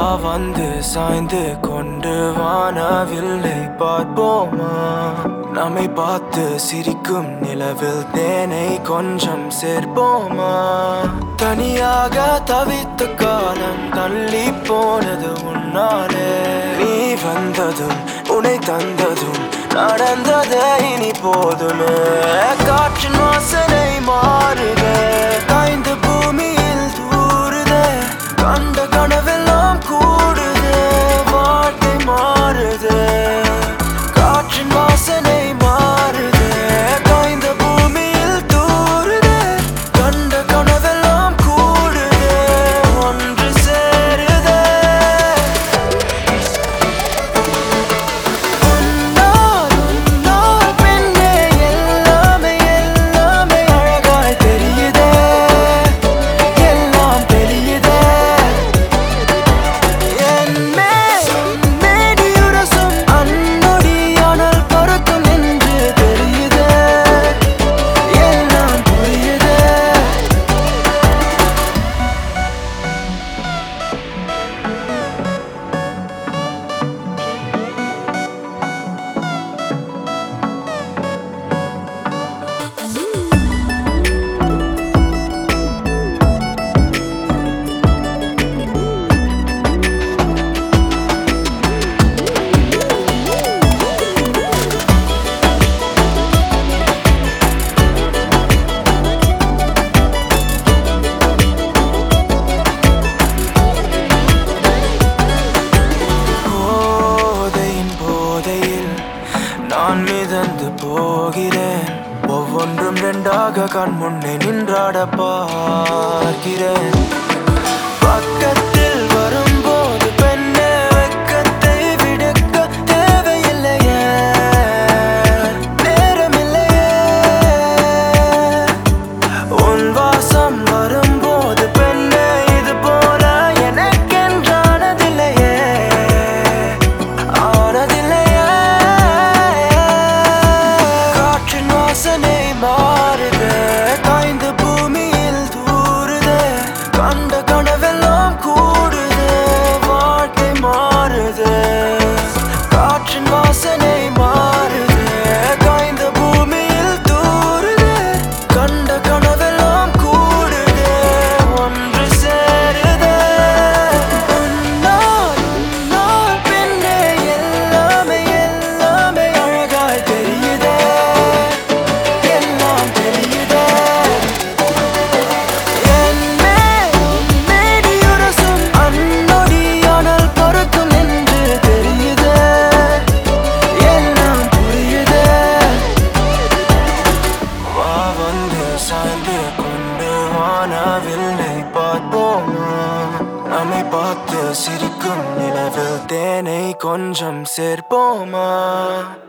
வந்து சாய்ந்து கொண்டு வானவில்லை பார்ப்போமா நம்மை பார்த்து சிரிக்கும் நிலவில் தேனை கொஞ்சம் சேர்ப்போமா தனியாக தவித்த காலம் தள்ளி போனது உன்னாலே நீ வந்ததும் உன்னை தந்ததும் நடந்ததே இனி போதுமே காற்றின் வாசனை மாறுதே காய்ந்த பூமியில் தூறுதே கண்ட கனவெல்லாம் கூடுதே வார்த்தை மாறுதே காற்றின் வாசனை மாறுதே காய்ந்த பூமியில் தூறுதே கண்ட கனவெல்லாம் கூடுதே ஒன்று சேருதே உன்னால் உன்னால் பெண்ணே எல்லாமே எல்லாமே அழகாய் தெரியுதே எல்லாம் தெரியுதே என் மேல் மேடியுரசும் அன்னொடியானால் பறக்கும் என்று தெரியுதே எல்லாம் புரியுதே போதையின் போதையில் நான் மிதந்து போகிறேன் ஒவ்வொன்றும் ரெண்டாக கண் முன்னே நின்றாட பார்க்கிறேன் பக்கத்தில் வரும்போது பெண்ணே வெட்கத்தை விடுக்க தேவையில்லையே நேரமில்லையே உன் வாசம் வரும்போது பெண்ணே இது போல எனக்கென்றானதில்லையே ஆனதில்லையே காற்றின் வாசனை மாறுதே காய்ந்த பூமியில் தூறுதே கண்ட கனவெல்லாம் கூடுதே வாழ்க்கை மாறுதே காற்றின் வாசனை மாறுதே காய்ந்த பூமியில் தூறுதே கண்ட கனவெல்லாம் கூடுதே ஒன்று சேருதே உன்னால் உன்னால் பெண்ணே எல்லாமே எல்லாமே அழகாய் தெரியுதே எல்லாம் தெரியுதே என் மேல் உன் மேடியுரசும் அன்னொடியானால் பறக்கும் என்று தெரியுதே எல்லாம் புரியுதே வா வந்து சாய்ந்து கொண்டு வானவில்லை பார்ப்போமா நம்மை பார்த்து சிரிக்கும் நிலவில் தேனை கொஞ்சம் சேர்ப்போமா